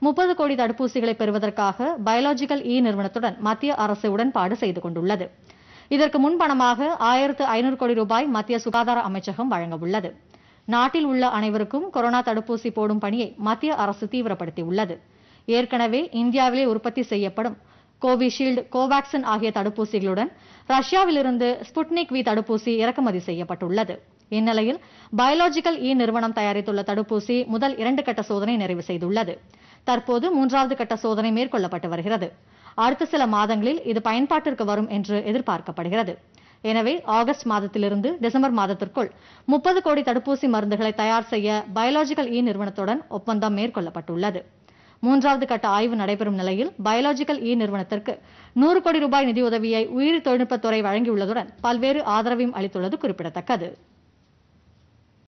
முப்பது கோடி தடுப்பூசிகளை பெறுவதற்காக பயாலஜிக்கல் இ நிறுவனத்துடன் மத்திய அரசு உடன்பாடு செய்து கொண்டுள்ளது இதற்கு முன்பணமாக ஆயிரத்து ஐநூறு கோடி ரூபாய் மத்திய சுகாதார அமைச்சகம் வழங்கவுள்ளது நாட்டில் உள்ள அனைவருக்கும் கொரோனா தடுப்பூசி போடும் பணியை மத்திய அரசு தீவிரப்படுத்தியுள்ளது ஏற்கனவே இந்தியாவிலே உற்பத்தி செய்யப்படும் கோவிஷீல்டு கோவாக்சின் ஆகிய தடுப்பூசிகளுடன் ரஷ்யாவிலிருந்து ஸ்புட்னிக் வி தடுப்பூசி இறக்குமதி செய்யப்பட்டுள்ளது இந்நிலையில் பயாலஜிக்கல் இ நிறுவனம் தயாரித்துள்ள தடுப்பூசி முதல் இரண்டு கட்ட சோதனை நிறைவு செய்துள்ளது தற்போது மூன்றாவது கட்ட சோதனை மேற்கொள்ளப்பட்டு வருகிறது அடுத்த சில மாதங்களில் இது பயன்பாட்டிற்கு வரும் என்று எதிர்பார்க்கப்படுகிறது எனவே ஆகஸ்ட் மாதத்திலிருந்து டிசம்பர் மாதத்திற்குள் முப்பது கோடி தடுப்பூசி மருந்துகளை தயார் செய்ய பயாலஜிக்கல் இ நிறுவனத்துடன் ஒப்பந்தம் மேற்கொள்ளப்பட்டுள்ளது மூன்றாவது கட்ட ஆய்வு நடைபெறும் நிலையில் பயாலஜிக்கல் இ நிறுவனத்திற்கு நூறு கோடி ரூபாய் நிதியுதவியை உயிரி தொழில்நுட்பத்துறை வழங்கியுள்ளதுடன் பல்வேறு ஆதரவையும் அளித்துள்ளது குறிப்பிடத்தக்கது